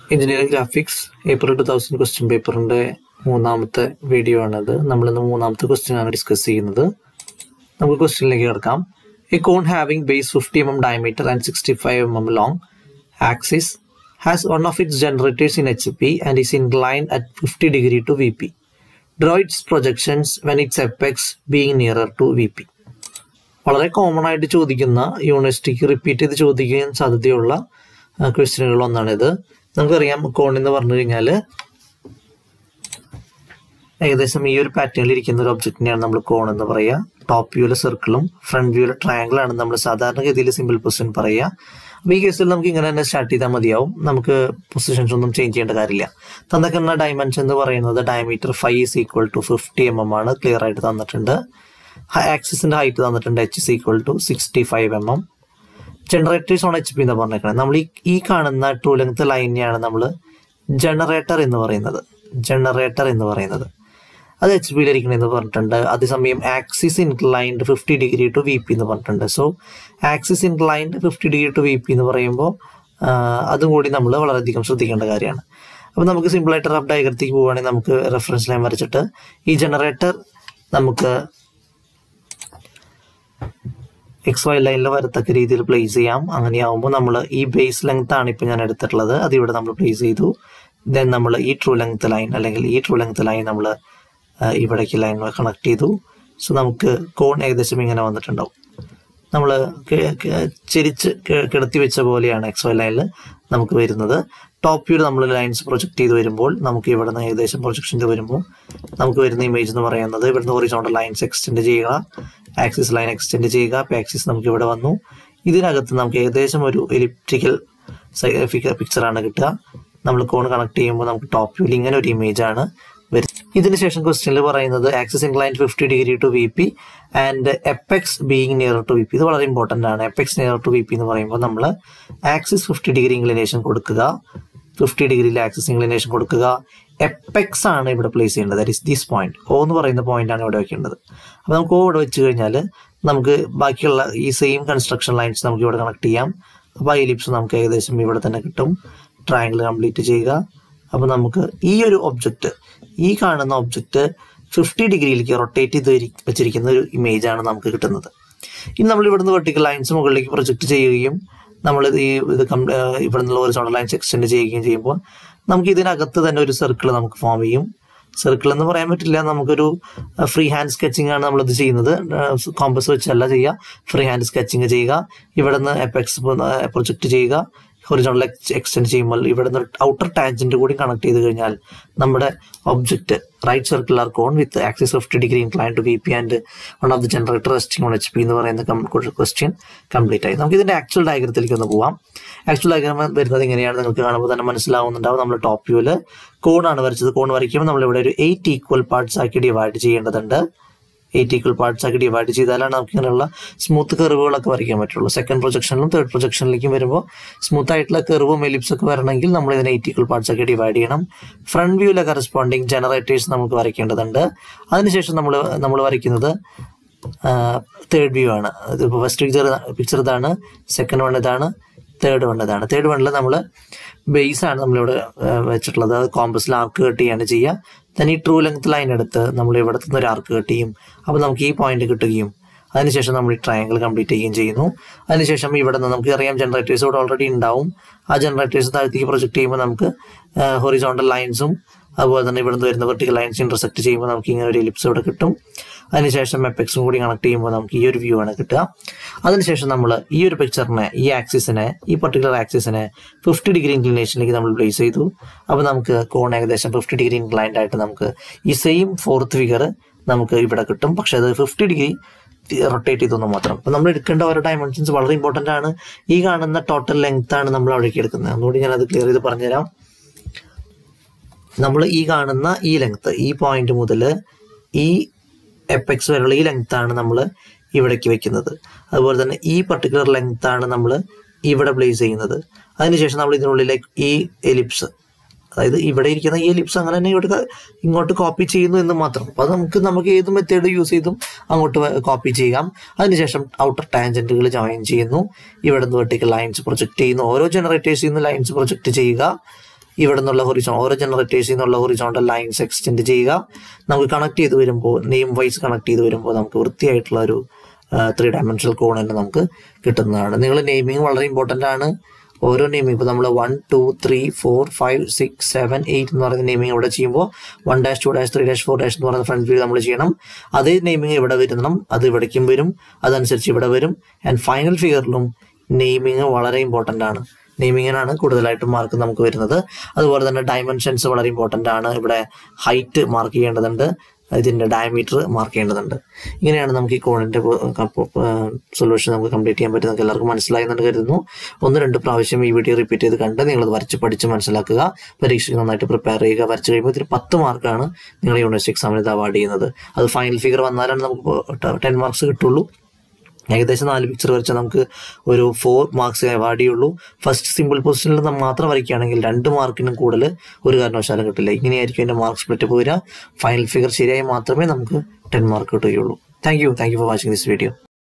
engineering graphics April two thousand question പേപ്പറിന്റെ മൂന്നാമത്തെ video ആണിത് നമ്മളിന്ന് മൂന്നാമത്തെ ക്വസ്റ്റ്യൻ ആണ് ഡിസ്കസ് ചെയ്യുന്നത് നമുക്ക് ക്വസ്റ്റ്യനിലേക്ക് കിടക്കാം a cone having base fifty M M diameter and sixty five M M long axis has one of its generators in H P and is inclined at fifty degree to V P draw its projections when its apex being nearer to V P വളരെ common ആയിട്ട് ചോദിക്കുന്ന യൂണിവേഴ്സിറ്റിക്ക് repeat ചെയ്ത് ചോദിക്കാൻ സാധ്യതയുള്ള ക്വസ്റ്റ്യനുകൾ ഒന്നാണിത് നമുക്കറിയാം കോൺ എന്ന് പറഞ്ഞു കഴിഞ്ഞാൽ ഏകദേശം ഈ ഒരു പാറ്റേണിൽ ഇരിക്കുന്ന ഒരു ഒബ്ജക്റ്റിനെയാണ് നമ്മൾ കോൺ എന്ന് പറയുക ടോപ്പ് വ്യൂവിലെ സർക്കിളും ഫ്രണ്ട് വ്യൂവിലെ ട്രയാങ്കിൾ ആണ് നമ്മൾ സാധാരണഗതിയിൽ സിമ്പിൾ പൊസിഷൻ പറയുക അപ്പോൾ ഈ കേസിൽ നമുക്ക് ഇങ്ങനെ തന്നെ സ്റ്റാർട്ട് ചെയ്താൽ മതിയാവും നമുക്ക് പൊസിഷൻസ് ഒന്നും ചേഞ്ച് ചെയ്യേണ്ട കാര്യമില്ല തന്നിക്കുന്ന ഡയമെൻഷൻ എന്ന് പറയുന്നത് diameter five is equal to fifty M M ആണ് ക്ലിയർ ആയിട്ട് തന്നിട്ടുണ്ട് ആക്സിസിന്റെ ഹൈറ്റ് തന്നിട്ടുണ്ട് H is equal to sixty five M M generators on H P എന്ന് പറഞ്ഞേക്കുന്നത് നമ്മൾ ഈ ഈ കാണുന്ന ട്രൂ ലെങ്ത് ലൈനെയാണ് നമ്മൾ ജനറേറ്റർ എന്ന് പറയുന്നത് ജനറേറ്റർ എന്ന് പറയുന്നത് അത് എച്ച് പിയിൽ ഇരിക്കണമെന്ന് പറഞ്ഞിട്ടുണ്ട് അതേസമയം axis inclined fifty degree to V P എന്ന് പറഞ്ഞിട്ടുണ്ട് so axis inclined fifty degree to V P എന്ന് പറയുമ്പോൾ അതും കൂടി നമ്മൾ വളരെയധികം ശ്രദ്ധിക്കേണ്ട കാര്യമാണ് അപ്പോൾ നമുക്ക് സിമ്പിളായിട്ട് റഫ് ഡയഗ്രത്തേക്ക് പോവുകയാണെങ്കിൽ നമുക്ക് റെഫറൻസ് ലൈൻ വരച്ചിട്ട് ഈ ജനറേറ്റർ നമുക്ക് എക്സ് വൈ ലൈനിൽ വരത്തക്ക രീതിയിൽ പ്ലേസ് ചെയ്യാം അങ്ങനെയാവുമ്പോൾ നമ്മൾ ഈ ബേസ് ലെങ്ത് ആണ് ഇപ്പോൾ ഞാൻ എടുത്തിട്ടുള്ളത് അത് ഇവിടെ നമ്മൾ പ്ലേസ് ചെയ്തു ദെൻ നമ്മൾ ഈ ട്രൂ ലെങ്ത് ലൈൻ അല്ലെങ്കിൽ ഈ ട്രൂ ലെങ്ത് ലൈൻ നമ്മൾ ഇവിടേക്ക് ലൈൻ കണക്ട് ചെയ്തു സോ നമുക്ക് കോൺ ഏകദേശം ഇങ്ങനെ വന്നിട്ടുണ്ടാവും നമ്മൾ ചെരിച്ച് കിടത്തി വെച്ച പോലെയാണ് എക്സ് വൈ ലൈനിൽ നമുക്ക് വരുന്നത് ടോപ്പ് വ്യൂവിൽ നമ്മൾ ലൈൻസ് പ്രൊജക്ട് ചെയ്ത് വരുമ്പോൾ നമുക്ക് ഇവിടെ നിന്ന് ഏകദേശം പ്രൊജക്ഷൻ ചെയ്ത് വരുമ്പോൾ നമുക്ക് വരുന്ന ഇമേജ് എന്ന് പറയുന്നത് ഇവിടുന്ന് ഹൊറിസോണ്ടൽ ലൈൻസ് എക്സ്റ്റെൻഡ് ചെയ്യുക ആക്സിസ് ലൈൻ എക്സ്റ്റെൻഡ് ചെയ്യുക അപ്പോൾ ആക്സിസ് നമുക്ക് ഇവിടെ വന്നു ഇതിനകത്ത് നമുക്ക് ഏകദേശം ഒരു എലിപ്റ്റിക്കൽ പിക്ചറാണ് കിട്ടുക നമ്മൾ കോൺ കണക്ട് ചെയ്യുമ്പോൾ നമുക്ക് ടോപ്പ് വ്യൂവിൽ ഇങ്ങനെ ഒരു ഇമേജ് ആണ് വരുന്നത് ഇതിന് ശേഷം ക്വസ്റ്റ്യനിൽ പറയുന്നത് axis incline fifty degree to V P and apex being near to V P ഇത് വളരെ ഇമ്പോർട്ടൻ്റ് ആണ് apex near to V P എന്ന് പറയുമ്പോൾ നമ്മൾ ആക്സിസ് ഫിഫ്റ്റി ഡിഗ്രി ഇൻക്ലിനേഷൻ കൊടുക്കുക ഫിഫ്റ്റി ഡിഗ്രിയിൽ ആക്സിസ് ഇൻക്ലിനേഷൻ കൊടുക്കുക എപ്പെക്സ് ആണ് ഇവിടെ പ്ലേസ് ചെയ്യേണ്ടത് that is this point O എന്ന് പറയുന്ന പോയിന്റ് ആണ് ഇവിടെ വെക്കേണ്ടത് അപ്പോൾ നമുക്ക് ഓ ഇവിടെ വെച്ച് കഴിഞ്ഞാൽ നമുക്ക് ബാക്കിയുള്ള ഈ സെയിം കൺസ്ട്രക്ഷൻ ലൈൻസ് നമുക്ക് ഇവിടെ കണക്ട് ചെയ്യാം അപ്പോൾ ആ എലിപ്സ് നമുക്ക് ഏകദേശം ഇവിടെ തന്നെ കിട്ടും ട്രയാങ്കിൾ കംപ്ലീറ്റ് ചെയ്യുക അപ്പോൾ നമുക്ക് ഈ ഒരു ഒബ്ജക്റ്റ് ഈ കാണുന്ന ഒബ്ജക്റ്റ് ഫിഫ്റ്റി ഡിഗ്രിയിലേക്ക് റൊട്ടേറ്റ് ചെയ്ത് വെച്ചിരിക്കുന്ന ഒരു ഇമേജ് ആണ് നമുക്ക് കിട്ടുന്നത് ഇനി നമ്മൾ ഇവിടുന്ന് വെർട്ടിക്കൽ ലൈൻസ് മുകളിലേക്ക് പ്രൊജക്റ്റ് ചെയ്യുകയും നമ്മൾ ഈ ഇത് ഇവിടെ നിന്നുള്ള ഹൊറിസോണ്ടൽ ലൈൻസ് എക്സ്റ്റെൻഡ് ചെയ്യുകയും ചെയ്യുമ്പോൾ നമുക്ക് ഇതിനകത്ത് തന്നെ ഒരു സർക്കിൾ നമുക്ക് ഫോം ചെയ്യും സർക്കിൾ എന്ന് പറയാൻ പറ്റില്ല നമുക്കൊരു ഫ്രീ ഹാൻഡ് സ്കെച്ചിങ് ആണ് നമ്മളിത് ചെയ്യുന്നത് കോമ്പസ് വെച്ചല്ല ചെയ്യുക ഫ്രീ ഹാൻഡ് സ്കെച്ചിങ് ചെയ്യുക ഇവിടെ നിന്ന് എപ്പെക്സ് പ്രൊജക്റ്റ് ചെയ്യുക ഹൊറിസോണ്ടൽ എക്സ്റ്റെൻഡ് ചെയ്യുമ്പോൾ ഇവിടെ നിന്ന് ഔട്ടർ ടാൻജന്റ് കൂടി കണക്ട് ചെയ്ത് കഴിഞ്ഞാൽ നമ്മുടെ object right circular cone with axis fifty degree incline to B P and one of the generator resting on H P എന്ന് പറയുന്ന ക്വസ്റ്റ്യൻ കംപ്ലീറ്റ് ആയി നമുക്ക് ഇതിന്റെ ആക്ച്വൽ ഡയഗ്രത്തിലേക്ക് ഒന്ന് പോവാം ആക്ച്വൽ ഡയഗ്രാം വരുന്നത് എങ്ങനെയാണ് നിങ്ങൾക്ക് കാണുമ്പോൾ തന്നെ മനസ്സിലാവുന്നുണ്ടാവും നമ്മൾ ടോപ്പ് വ്യൂവിൽ കോണാണ് വരച്ചത് കോൺ വരയ്ക്കുമ്പോൾ നമ്മൾ ഇവിടെ ഒരു എയ്റ്റ് ഈക്വൽ പാർട്സ് ആക്കി ഡിവൈഡ് ചെയ്യേണ്ടതുണ്ട് എയ്റ്റ് ഈക്വൽ പാർട്സ് ആക്കി ഡിവൈഡ് ചെയ്താലാണ് നമുക്ക് ഇങ്ങനെയുള്ള സ്മൂത്ത് കർവുകളൊക്കെ വരയ്ക്കാൻ പറ്റുള്ളൂ സെക്കൻഡ് പ്രൊജക്ഷനിലും തേർഡ് പ്രൊജക്ഷനിലേക്കും വരുമ്പോൾ സ്മൂത്ത് ആയിട്ടുള്ള കർവും എലിപ്സ് ഒക്കെ വരണമെങ്കിൽ നമ്മൾ ഇതിനെ എയ്റ്റ് ഈക്വൽ പാർട്സ് ആക്കി ഡിവൈഡ് ചെയ്യണം ഫ്രണ്ട് വ്യൂവിലെ കറസ്പോണ്ടിങ് ജനറേറ്റേഴ്സ് നമുക്ക് വരയ്ക്കേണ്ടതുണ്ട് അതിനുശേഷം നമ്മൾ നമ്മൾ വരയ്ക്കുന്നത് തേർഡ് വ്യൂ ആണ് ഇതിപ്പോൾ ഫസ്റ്റ് പിക്ചർ പിക്ചർ ഇതാണ് സെക്കൻഡ് വൺ ഇതാണ് തേർഡ് വൺ ഇതാണ് തേർഡ് വണ്ണിൽ നമ്മൾ ബേസ് ആണ് നമ്മളിവിടെ വെച്ചിട്ടുള്ളത് അത് കോമ്പസിൽ ആർക്ക് കട്ട് ചെയ്യാണ് ചെയ്യുക then ഈ ട്രൂ ലെങ്ത് ലൈൻ എടുത്ത് നമ്മൾ ഇവിടെ നിന്ന് ഒരു ആർക്ക് കട്ട് ചെയ്യും അപ്പോൾ നമുക്ക് ഈ പോയിന്റ് കിട്ടുകയും അതിനുശേഷം നമ്മൾ ഈ ട്രയാങ്കിൾ കംപ്ലീറ്റ് ചെയ്യുകയും ചെയ്യുന്നു അതിനുശേഷം ഇവിടെ നിന്ന് നമുക്ക് അറിയാം ജനറേറ്റേഴ്സ് ഇവിടെ ഓൾറെഡി ഉണ്ടാവും ആ ജനറേറ്റേഴ്സ് താഴത്തേക്ക് പ്രൊജക്ട് ചെയ്യുമ്പോൾ നമുക്ക് ഹൊറിസോണ്ടൽ ലൈൻസും അതുപോലെ തന്നെ ഇവിടുന്ന് വരുന്ന വെർട്ടിക്കൽ ലൈൻസ് ഇന്റർസെക്ട് ചെയ്യുമ്പോൾ നമുക്ക് ഇങ്ങനെ ഒരു എലിപ്സ് ഇവിടെ കിട്ടും അതിനുശേഷം എപ്പെക്സും കൂടി കണക്ട് ചെയ്യുമ്പോൾ നമുക്ക് ഈ ഒരു വ്യൂ ആണ് കിട്ടുക അതിനുശേഷം നമ്മൾ ഈ ഒരു പിക്ചറിനെ ഈ ആക്സിസിനെ ഈ പർട്ടിക്കുലർ ആക്സിസിനെ ഫിഫ്റ്റി ഡിഗ്രി ഇൻക്ലിനേഷനിലേക്ക് നമ്മൾ പ്ലേസ് ചെയ്തു അപ്പോൾ നമുക്ക് കോൺ ഏകദേശം ഫിഫ്റ്റി ഡിഗ്രി ഇൻക്ലൈൻഡ് ആയിട്ട് നമുക്ക് ഈ സെയിം ഫോർത്ത് ഫിഗർ നമുക്ക് ഇവിടെ കിട്ടും പക്ഷേ അത് ഫിഫ്റ്റി ഡിഗ്രി റൊട്ടേറ്റ് ചെയ്തൊന്നും മാത്രം അപ്പം നമ്മൾ എടുക്കേണ്ട ഓരോ ഡയമെൻഷൻസ് വളരെ ഇമ്പോർട്ടൻ്റ് ആണ് ഈ കാണുന്ന ടോട്ടൽ ലെങ്ത് ആണ് നമ്മൾ അവിടേക്ക് എടുക്കുന്നത് ഒന്നുകൂടി ഞാൻ അത് ക്ലിയർ ചെയ്ത് പറഞ്ഞുതരാം നമ്മൾ ഈ കാണുന്ന ഈ ലെങ്ത് ഈ പോയിന്റ് മുതൽ ഈ എപ്പെക്സ് വരെയുള്ള ഈ ലെങ്ത് ആണ് നമ്മൾ ഇവിടേക്ക് വെക്കുന്നത് അതുപോലെ തന്നെ ഈ പർട്ടിക്കുലർ ലെങ്ത് ആണ് നമ്മൾ ഇവിടെ പ്ലേസ് ചെയ്യുന്നത് അതിനുശേഷം നമ്മൾ ഇതിനുള്ളിലേക്ക് ഈ എലിപ്സ് അതായത് ഇവിടെ ഇരിക്കുന്ന ഈ എലിപ്സ് അങ്ങനെ തന്നെ ഇങ്ങോട്ട് ഇങ്ങോട്ട് കോപ്പി ചെയ്യുന്നു എന്ന് മാത്രം അപ്പോൾ അത് നമുക്ക് നമുക്ക് ഏത് മെത്തേഡ് യൂസ് ചെയ്തും അങ്ങോട്ട് കോപ്പി ചെയ്യാം അതിനുശേഷം ഔട്ടർ ടാൻജന്റുകൾ ജോയിൻ ചെയ്യുന്നു ഇവിടെ നിന്ന് വെർട്ടിക്കൽ ലൈൻസ് പ്രൊജക്ട് ചെയ്യുന്നു ഓരോ ജനറേറ്റേഴ്സിൽ നിന്ന് ലൈൻസ് പ്രൊജക്ട് ചെയ്യുക ഇവിടെ നിന്നുള്ള ഹൊറിസോൺ ഓരോ ജനറേറ്റേഴ്സിൽ നിന്നുള്ള ഹൊറിസോണ്ടൽ ലൈൻസ് എക്സ്റ്റെൻഡ് ചെയ്യുക നമുക്ക് കണക്ട് ചെയ്ത് വരുമ്പോൾ നെയിം വൈസ് കണക്ട് ചെയ്ത് വരുമ്പോൾ നമുക്ക് വൃത്തിയായിട്ടുള്ള ഒരു ത്രീ ഡയമെൻഷണൽ കോൺ തന്നെ നമുക്ക് കിട്ടുന്നതാണ് നിങ്ങൾ നെയിമിങ് വളരെ ഇമ്പോർട്ടൻ്റ് ആണ് ഓരോ നെയിമിങ് ഇപ്പോൾ നമ്മൾ one two three four five six seven eight എന്ന് പറയുന്ന നെയിമിങ് ഇവിടെ ചെയ്യുമ്പോൾ one dash two dash three dash four dash എന്ന് പറയുന്ന ഫ്രണ്ട് വ്യൂ നമ്മൾ ചെയ്യണം അതേ നെയിമിങ് ഇവിടെ വരുന്നണം അത് ഇവിടേക്കും വരും അതനുസരിച്ച് ഇവിടെ വരും ആൻഡ് ഫൈനൽ ഫിഗറിലും നെയിമിങ് വളരെ ഇമ്പോർട്ടൻ്റ് ആണ് നെയിമിങ്ങിനാണ് കൂടുതലായിട്ടും മാർക്ക് നമുക്ക് വരുന്നത് അതുപോലെ തന്നെ ഡയമെൻഷൻസ് വളരെ ഇമ്പോർട്ടൻ്റ് ആണ് ഇവിടെ ഹൈറ്റ് മാർക്ക് ചെയ്യേണ്ടതുണ്ട് ഇതിൻ്റെ ഡയമീറ്റർ മാർക്ക് ചെയ്യേണ്ടതുണ്ട് ഇങ്ങനെയാണ് നമുക്ക് ഈ കോണിൻ്റെ സൊല്യൂഷൻ നമുക്ക് കംപ്ലീറ്റ് ചെയ്യാൻ പറ്റും നിങ്ങൾക്ക് എല്ലാവർക്കും മനസ്സിലായെന്ന് കരുതുന്നു ഒന്ന് രണ്ട് പ്രാവശ്യം ഈ വീഡിയോ റിപ്പീറ്റ് ചെയ്ത് കണ്ട് നിങ്ങളത് വരച്ച് പഠിച്ച് മനസ്സിലാക്കുക പരീക്ഷയ്ക്ക് നന്നായിട്ട് പ്രിപ്പയർ ചെയ്യുക വരച്ച് കഴിയുമ്പോൾ ഇതിൽ പത്ത് മാർക്കാണ് നിങ്ങൾ യൂണിവേഴ്സിറ്റി എക്സാമിന് ഇത് അവാർഡ് ചെയ്യുന്നത് അത് ഫൈനൽ ഫിഗർ വന്നാലാണ് നമുക്ക് ടെൻ മാർക്സ് കിട്ടുള്ളൂ ഏകദേശം നാല് പിക്ചർ വരച്ചാൽ നമുക്ക് ഒരു ഫോർ മാർക്സ് അവാർഡ് ചെയ്യുള്ളൂ ഫസ്റ്റ് സിമ്പിൾ പൊസിഷനിൽ നമ്മൾ മാത്രം വരയ്ക്കുകയാണെങ്കിൽ രണ്ട് മാർക്കിനും കൂടുതൽ ഒരു കാരണവശാലും കിട്ടില്ല ഇങ്ങനെയായിരിക്കും എൻ്റെ മാർക്ക് സ്പ്ലിറ്റ് പോരുക ഫൈനൽ ഫിഗർ ശരിയായി മാത്രമേ നമുക്ക് ടെൻ മാർക്ക് കിട്ടുകയുള്ളൂ thank you thank you for watching this video